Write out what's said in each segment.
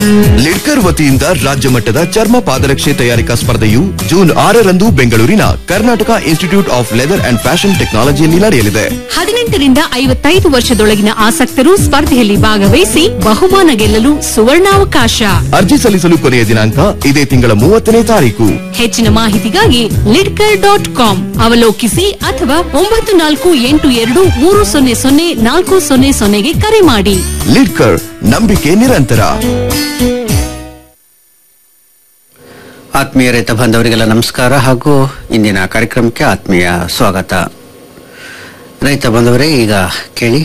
ಲಿಡ್ಕರ್ ವತಿಯಿಂದ ರಾಜ್ಯ ಮಟ್ಟದ ಚರ್ಮ ಪಾದರಕ್ಷೆ ತಯಾರಿಕಾ ಸ್ಪರ್ಧೆಯು ಜೂನ್ ಆರರಂದು ಬೆಂಗಳೂರಿನ Karnataka institute of leather and fashion ಟೆಕ್ನಾಲಜಿಯಲ್ಲಿ ನಡೆಯಲಿದೆ ಹದಿನೆಂಟರಿಂದ ಐವತ್ತೈದು ವರ್ಷದೊಳಗಿನ ಆಸಕ್ತರು ಸ್ಪರ್ಧೆಯಲ್ಲಿ ಭಾಗವಹಿಸಿ ಬಹುಮಾನ ಗೆಲ್ಲಲು ಸುವರ್ಣಾವಕಾಶ ಅರ್ಜಿ ಸಲ್ಲಿಸಲು ಕೊನೆಯ ದಿನಾಂಕ ಇದೇ ತಿಂಗಳ ಮೂವತ್ತನೇ ತಾರೀಕು ಹೆಚ್ಚಿನ ಮಾಹಿತಿಗಾಗಿ ಲಿಡ್ಕರ್ ಡಾಟ್ ಕಾಮ್ ಅವಲೋಕಿಸಿ ಅಥವಾ ಒಂಬತ್ತು ನಾಲ್ಕು ಎಂಟು ಎರಡು ಮೂರು ಸೊನ್ನೆ ಸೊನ್ನೆ ನಾಲ್ಕು ಸೊನ್ನೆ ಸೊನ್ನೆಗೆ ಕರೆ ಮಾಡಿ ಲಿಡ್ಕರ್ ನಂಬಿಕೆ ನಿರಂತರ ಆತ್ಮೀಯ ರೈತ ಬಾಂಧವರಿಗೆಲ್ಲ ನಮಸ್ಕಾರ ಹಾಗೂ ಇಂದಿನ ಕಾರ್ಯಕ್ರಮಕ್ಕೆ ಆತ್ಮೀಯ ಸ್ವಾಗತ ರೈತ ಬಾಂಧವರೇ ಈಗ ಕೇಳಿ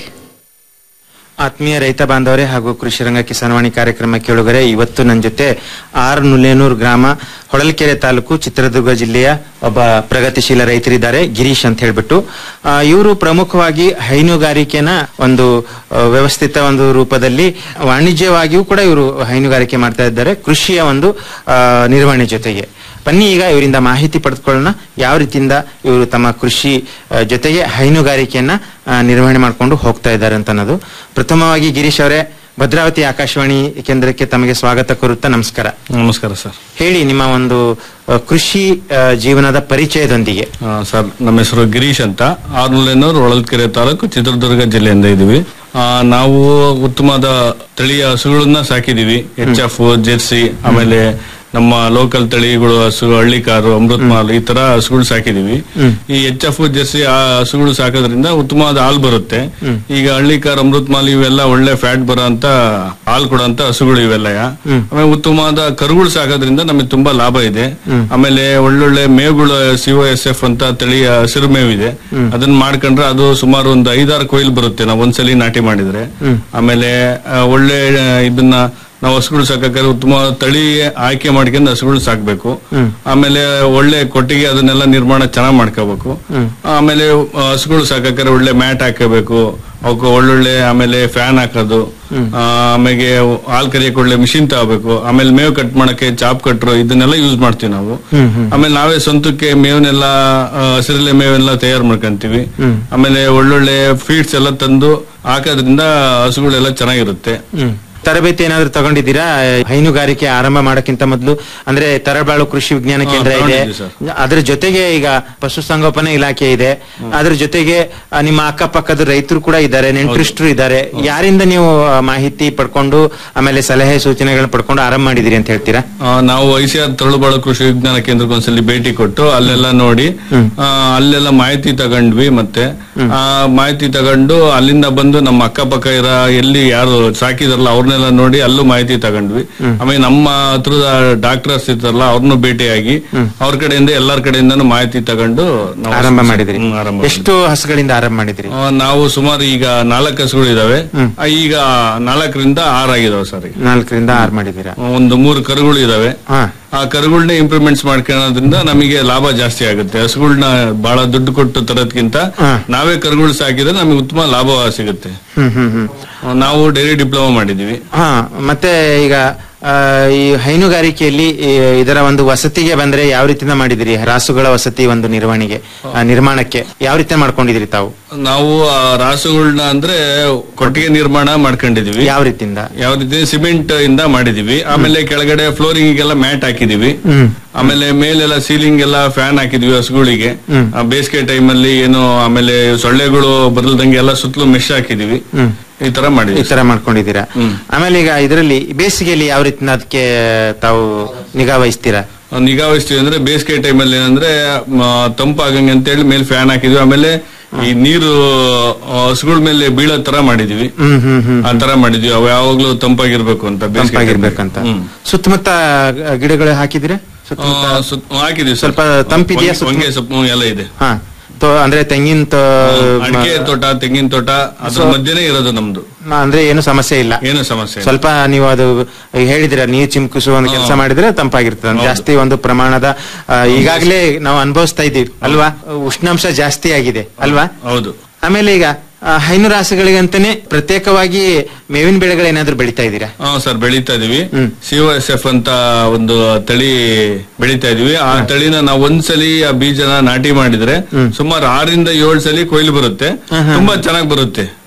ಆತ್ಮೀಯ ರೈತ ಬಾಂಧವರೇ ಹಾಗೂ ಕೃಷಿ ರಂಗ ಕಿಸಾನವಾಣಿ ಕಾರ್ಯಕ್ರಮ ಕೇಳುಗರೆ ಇವತ್ತು ನನ್ನ ಜೊತೆ ಆರ್ ನುಲೇನೂರ್ ಗ್ರಾಮ ಹೊಳಲ್ಕೆರೆ ತಾಲೂಕು ಚಿತ್ರದುರ್ಗ ಜಿಲ್ಲೆಯ ಒಬ್ಬ ಪ್ರಗತಿಶೀಲ ರೈತರಿದ್ದಾರೆ ಗಿರೀಶ್ ಅಂತ ಹೇಳ್ಬಿಟ್ಟು ಇವರು ಪ್ರಮುಖವಾಗಿ ಹೈನುಗಾರಿಕೆನ ಒಂದು ಆ, ವ್ಯವಸ್ಥಿತ ಒಂದು ರೂಪದಲ್ಲಿ ವಾಣಿಜ್ಯವಾಗಿಯೂ ಕೂಡ ಇವರು ಹೈನುಗಾರಿಕೆ ಮಾಡ್ತಾ ಇದ್ದಾರೆ ಕೃಷಿಯ ಒಂದು ಆ, ನಿರ್ವಹಣೆ ಜೊತೆಗೆ ಬನ್ನಿ ಈಗ ಇವರಿಂದ ಮಾಹಿತಿ ಪಡೆದುಕೊಳ್ಳೋಣ ಯಾವ ರೀತಿಯಿಂದ ಇವರು ತಮ್ಮ ಕೃಷಿ ಆ, ಜೊತೆಗೆ ಹೈನುಗಾರಿಕೆಯನ್ನ ಆ, ನಿರ್ವಹಣೆ ಮಾಡಿಕೊಂಡು ಹೋಗ್ತಾ ಇದ್ದಾರೆ ಅಂತ ಅನ್ನೋದು ಪ್ರಥಮವಾಗಿ ಗಿರೀಶ್ ಅವರೇ ಭದ್ರಾವತಿ ಆಕಾಶವಾಣಿ ಕೇಂದ್ರಕ್ಕೆ ತಮಗೆ ಸ್ವಾಗತ ಕೋರುತ್ತಾ ನಮಸ್ಕಾರ ನಮಸ್ಕಾರ ಸರ್ ಹೇಳಿ ನಿಮ್ಮ ಒಂದು ಆ, ಕೃಷಿ ಆ, ಜೀವನದ ಪರಿಚಯದೊಂದಿಗೆ ಆ, ಸರ್ ನಮ್ಮ ಹೆಸರು ಗಿರೀಶ್ ಅಂತ ಆರ್ನೂಲೆನೂರು ಹೊಳಲ್ಕೆರೆ ತಾಲೂಕು ಚಿತ್ರದುರ್ಗ ಜಿಲ್ಲೆಯಿಂದ ಇದೀವಿ ಆ, ನಾವು ಉತ್ತಮವಾದ ತಳಿಯ ಹಸುಗಳನ್ನ ಸಾಕಿದೀವಿ ಎಚ್ ಎಫ್ ಜೆರ್ಸಿ ಆಮೇಲೆ ನಮ್ಮ ಲೋಕಲ್ ತಳಿಗಳು ಹಸು ಹಳ್ಳಿಕಾರು ಅಮೃತ್ ಮಾಲ್ ಈ ತರ ಹಸುಗಳು ಸಾಕಿದೀವಿ ಈ ಎಚ್ ಎಫ್ ಜೆರ್ಸಿ ಆ ಹಸುಗಳು ಸಾಕೋದ್ರಿಂದ ಉತ್ತಮವಾದ ಹಾಲು ಬರುತ್ತೆ ಈಗ ಹಳ್ಳಿಕಾರ್ ಅಮೃತ್ ಮಾಲ್ ಇವೆಲ್ಲ ಒಳ್ಳೆ ಫ್ಯಾಟ್ ಬರೋ ಅಂತ ಹಾಲು ಕೊಡೋಂತ ಹಸುಗಳು ಇವೆಲ್ಲ ಆಮೇಲೆ ಉತ್ತಮವಾದ ಕರುಗಳು ಸಾಕೋದ್ರಿಂದ ನಮಗೆ ತುಂಬಾ ಲಾಭ ಇದೆ ಆಮೇಲೆ ಒಳ್ಳೊಳ್ಳೆ ಮೇವುಗಳು ಸಿಒ ಎಸ್ ಎಫ್ ಅಂತ ತಳಿಯ ಹಸಿರು ಮೇವಿದೆ ಅದನ್ನ ಮಾಡ್ಕೊಂಡ್ರೆ ಅದು ಸುಮಾರು ಒಂದು ಐದಾರು ಕೊಯ್ಲು ಬರುತ್ತೆ ನಾವು ಒಂದ್ಸಲಿ ನಾಟಿ ಮಾಡಿದ್ರೆ ಆಮೇಲೆ ಆ, ಒಳ್ಳೆ ಆ, ಇದನ್ನ ನಾವು ಹಸುಗಳು ಸಾಕಾದ್ರೆ ಉತ್ತಮ ತಳಿ ಆಯ್ಕೆ ಮಾಡ್ಕೊಂಡು ಹಸುಗಳು ಸಾಕ್ಬೇಕು ಆಮೇಲೆ ಒಳ್ಳೆ ಕೊಟ್ಟಿಗೆ ಅದನ್ನೆಲ್ಲ ನಿರ್ಮಾಣ ಚೆನ್ನಾಗ್ ಮಾಡ್ಕೋಬೇಕು ಆಮೇಲೆ ಆ, ಹಸುಗಳು ಸಾಕಾದ್ರೆ ಒಳ್ಳೆ ಮ್ಯಾಟ್ ಹಾಕಬೇಕು ಅವಕ್ಕೆ ಒಳ್ಳೊಳ್ಳೆ ಆಮೇಲೆ ಫ್ಯಾನ್ ಹಾಕೋದು ಆ, ಆಮೇಲೆ ಹಾಲ್ ಕರಿಯಕ್ಕೆ ಒಳ್ಳೆ ಮಿಷಿನ್ ತಗೋಬೇಕು ಆಮೇಲೆ ಮೇವು ಕಟ್ ಮಾಡಕ್ಕೆ ಚಾಪ್ ಕಟ್ರು ಇದನ್ನೆಲ್ಲ ಯೂಸ್ ಮಾಡ್ತೀವಿ ನಾವು ಆಮೇಲೆ ನಾವೇ ಸ್ವಂತಕ್ಕೆ ಮೇವನ್ನೆಲ್ಲ ಆ, ಹಸಿರೆಲೆ ಮೇವೆಲ್ಲ ತಯಾರು ಮಾಡ್ಕೊಂತೀವಿ ಆಮೇಲೆ ಒಳ್ಳೊಳ್ಳೆ ಫೀಡ್ಸ್ ಎಲ್ಲ ತಂದು ಹಾಕೋದ್ರಿಂದ ಹಸುಗಳೆಲ್ಲ ಚೆನ್ನಾಗಿರುತ್ತೆ ತರಬೇತಿ ಏನಾದ್ರು ತಗೊಂಡಿದ್ದೀರಾ ಹೈನುಗಾರಿಕೆ ಆರಂಭ ಮಾಡಕ್ಕಿಂತ ಮೊದಲು ಅಂದ್ರೆ ತರಳಬಾಳು ಕೃಷಿ ವಿಜ್ಞಾನ ಹಾ, ಕೇಂದ್ರ ಇದೆ ತಗೊಂಡಿದ್ದೀವಿ ಅದ್ರ ಜೊತೆಗೆ ಈಗ ಪಶುಸಂಗೋಪನಾ ಇಲಾಖೆ ಇದೆ ಅದ್ರ ಜೊತೆಗೆ ಆ, ನಿಮ್ಮ ಅಕ್ಕಪಕ್ಕದ ರೈತರು ಕೂಡ ಇದ್ದಾರೆ ನೆಂಟರಿಷ್ಟರು ಇದ್ದಾರೆ ಯಾರಿಂದ ನೀವು ಆ, ಮಾಹಿತಿ ಪಡ್ಕೊಂಡು ಆಮೇಲೆ ಸಲಹೆ ಸೂಚನೆಗಳನ್ನ ಪಡ್ಕೊಂಡು ಆರಂಭ ಮಾಡಿದಿರಿ ಅಂತ ಹೇಳ್ತೀರಾ ಆ, ನಾವು ಐಸಿಆರ್ ತರಳುಬಾಳು ಕೃಷಿ ವಿಜ್ಞಾನ ಕೇಂದ್ರಕ್ಕೆ ಒಂದ್ಸಲಿ ಭೇಟಿ ಕೊಟ್ಟು ಅಲ್ಲೆಲ್ಲ ನೋಡಿ ಆ, ಅಲ್ಲೆಲ್ಲ ಮಾಹಿತಿ ತಗೊಂಡ್ವಿ ಮತ್ತೆ ಆ ಮಾಹಿತಿ ತಗೊಂಡು ಅಲ್ಲಿಂದ ಬಂದು ನಮ್ಮ ಅಕ್ಕಪಕ್ಕ ಇರೋ ಎಲ್ಲಿ ಯಾರು ಸಾಕಿದಾರಲ್ಲ ಅವ್ರನ್ನೆಲ್ಲ ನೋಡಿ ಅಲ್ಲೂ ಮಾಹಿತಿ ತಗೊಂಡ್ವಿ ಆಮೇಲೆ ನಮ್ಮ ಹತ್ರದ ಡಾಕ್ಟರ್ಸ್ ಇರ್ತಾರಲ್ಲ ಅವ್ರನ್ನು ಭೇಟಿಯಾಗಿ ಅವ್ರ ಕಡೆಯಿಂದ ಎಲ್ಲಾರ ಕಡೆಯಿಂದನೂ ಮಾಹಿತಿ ತಗೊಂಡು ನಾವು ಆರಂಭ ಮಾಡಿದ್ರಿ ಹ್ಮ್, ಆರಂಭ ಮಾಡಿದ್ವಿ. ಎಷ್ಟು ಹಸುಗಳಿಂದ ಆರಂಭ ಮಾಡಿದ್ರಿ ಆ, ನಾವು ಸುಮಾರು ಈಗ ನಾಲ್ಕು ಹಸುಗಳು ಇದಾವೆ ಆ, ಈಗ ನಾಲ್ಕರಿಂದ ಆರಾಗಿದಾವೆ ಸರ್ ಈಗ ನಾಲ್ಕರಿಂದ ಆರು ಮಾಡಿದೀರಾ ಒಂದು ಮೂರು ಕರುಗಳು ಇದಾವೆ ಹಾ ಆ ಕರುಗಳನ್ನ ಇಂಪ್ರೂವ್ಮೆಂಟ್ಸ್ ಮಾಡ್ಕೊಳ್ಳೋದ್ರಿಂದ ನಮಗೆ ಲಾಭ ಜಾಸ್ತಿ ಆಗುತ್ತೆ ಹಸುಗಳನ್ನ ಬಹಳ ದುಡ್ಡು ಕೊಟ್ಟು ತರೋದ್ಕಿಂತ ಹಾ. ನಾವೇ ಕರುಗಳು ಸಾಕಿದ್ರೆ ನಮಗೆ ಉತ್ತಮ ಲಾಭ ಸಿಗುತ್ತೆ ಹ್ಮ್ ಹ್ಮ್ ಹ್ಮ್ ನಾವು ಡೈರಿ ಡಿಪ್ಲೊಮಾ ಮಾಡಿದೀವಿ ಹಾ ಮತ್ತೆ ಈಗ ಆ, ಈ ಹೈನುಗಾರಿಕೆಯಲ್ಲಿ ಈ ಇದರ ಒಂದು ವಸತಿಗೆ ಬಂದ್ರೆ ಯಾವ ರೀತಿಯಿಂದ ಮಾಡಿದಿರಿ ರಾಸುಗಳ ವಸತಿ ಒಂದು ನಿರ್ವಹಣೆಗೆ ಆ, ನಿರ್ಮಾಣಕ್ಕೆ ಯಾವ ರೀತಿ ಮಾಡ್ಕೊಂಡಿದಿರಿ ತಾವು ನಾವು ಆ ರಾಸುಗಳನ್ನ ಅಂದ್ರೆ ಕೊಟ್ಟಿಗೆ ನಿರ್ಮಾಣ ಮಾಡ್ಕೊಂಡಿದೀವಿ ಯಾವ ರೀತಿಯಿಂದ ಯಾವ ರೀತಿ ಸಿಮೆಂಟ್ ಇಂದ ಮಾಡಿದೀವಿ ಆಮೇಲೆ ಕೆಳಗಡೆ ಫ್ಲೋರಿಂಗ್ ಗೆಲ್ಲ ಮ್ಯಾಟ್ ಹಾಕಿದೀವಿ ಆಮೇಲೆ ಮೇಲೆಲ್ಲ ಸೀಲಿಂಗ್ ಎಲ್ಲ ಫ್ಯಾನ್ ಹಾಕಿದ್ವಿ ಹಸುಗಳಿಗೆ ಆ, ಬೇಸಿಗೆ ಟೈಮ್ ಅಲ್ಲಿ ಏನು ಆಮೇಲೆ ಸೊಳ್ಳೆಗಳು ಬರಲ್ದಂಗೆ ಎಲ್ಲ ಸುತ್ತಲೂ ಮೆಶ್ ಹಾಕಿದೀವಿ ಈ ತರ ಈ ಮಾಡಿದ್ವಿ ತರ ಮಾಡ್ಕೊಂಡಿದ್ದೀರಾ ಆಮೇಲೆ ಈಗ ಇದರಲ್ಲಿ ಬೇಸಿಗೆಯಲ್ಲಿ ಯಾವ ರೀತಿಯಿಂದ ಅದಕ್ಕೆ ತಾವು ನಿಗಾ ವಹಿಸ್ತೀರಾ ನಿಗಾ ವಹಿಸ್ತೀವಿ ಅಂದ್ರೆ ಬೇಸಿಗೆ ಟೈಮ್ ಅಲ್ಲಿ ಏನಂದ್ರೆ ಮ, ತಂಪಾಗಂಗೆ ಅಂತ ಹೇಳಿ ಮೇಲೆ ಫ್ಯಾನ್ ಹಾಕಿದ್ವಿ ಆಮೇಲೆ ಈ ನೀರು ಆ, ಹಸುಗಳ ಮೇಲೆ ಬೀಳೋ ತರ ಮಾಡಿದ್ವಿ ಹ್ಮ್ ಹ್ಮ್ ಹ್ಮ್ ಆ ತರ ಮಾಡಿದ್ವಿ ಅವು ಯಾವಾಗ್ಲೂ ತಂಪಾಗಿರ್ಬೇಕು ಅಂತ ಬೇಸಿಗೆ time ಅಲ್ಲಿ. ತಂಪಾಗಿರ್ಬೇಕಂತ ಹ್ಮ್. ಸುತ್ತಮುತ್ತ ಗಿಡಗಳು ಹಾಕಿದಿರಾ ಸುತ್ತಮುತ್ತ ಆ, ಸುತ್- ಹಾಕಿದೀವಿ ಸ್ವಲ್ಪ ಸ್ವಲ್ಪ ತಂಪಿದೆಯಾ ಹೊಂಗೆ- ಹೊಂಗೆ ಸೊಪ್ಪು ಎಲ್ಲ ಇದೆ ಹಾ ತೋ ಅಂದ್ರೆ ತೆಂಗಿನ ತೋ- ಅಡಿಕೆ ತೋಟ ತೆಂಗಿನ ತೋಟ ಅದ್ರ ಮಧ್ಯೆನೇ ಇರೋದು ನಮ್ದು ಅಂದ್ರೆ ಏನು ಸಮಸ್ಯೆ ಇಲ್ಲ ಏನು ಸಮಸ್ಯೆ ಇಲ್ಲ. ಸ್ವಲ್ಪ ನೀವು ಅದು ಹೇಳಿದ್ರೆ ನೀರು ಚಿಮ್ಕಿಸುವ ಒಂದು ಕೆಲಸ ಮಾಡಿದ್ರೆ ತಂಪಾಗಿರ್ತದೆ ಹೌದು. ಜಾಸ್ತಿ ಒಂದು ಪ್ರಮಾಣದ ಆ, ಈಗಾಗಲೇ ನಾವು ಅನುಭವಿಸ್ತಾ ಇದ್ದೀವಿ ಅಲ್ವಾ ಉಷ್ಣಾಂಶ ಜಾಸ್ತಿ ಆಗಿದೆ ಅಲ್ವಾ ಹೌದು ಆಮೇಲೆ ಈಗ ಆ, ಹೈನು ರಾಸುಗಳಿಗಂತಾನೆ ಪ್ರತ್ಯೇಕವಾಗಿ ಮೇವಿನ ಬೆಳೆಗಳು ಏನಾದ್ರು ಬೆಳಿತಾ ಇದ್ದೀರಾ ಹಾ ಸರ್ ಬೆಳೀತಾ ಇದೀವಿ ಹ್ಮ್. ಸಿಒ ಎಸ್ ಎಫ್ ಅಂತ ಒಂದು ತಳಿ ಬೆಳೀತಾ ಇದೀವಿ ಆ ತಳಿನ ನಾವು ಒಂದ್ಸಲಿ ಆ ಬೀಜನ ನಾಟಿ ಮಾಡಿದ್ರೆ ಸುಮಾರು ಆರರಿಂದ ಏಳು ಸಲ ಕೊಯ್ಲು ಬರುತ್ತೆ ತುಂಬಾ ಚೆನ್ನಾಗಿ ಬರುತ್ತೆ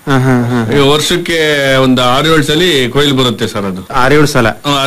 ಹಾ ಹಾ ಹಾ ಈಗ ವರ್ಷಕ್ಕೆ ಒಂದು ಆರು ಏಳು ಸಲ ಕೊಯ್ಲು ಬರುತ್ತೆ ಸರ್ ಅದು ಆರೇಳು ಸಲ ಆ,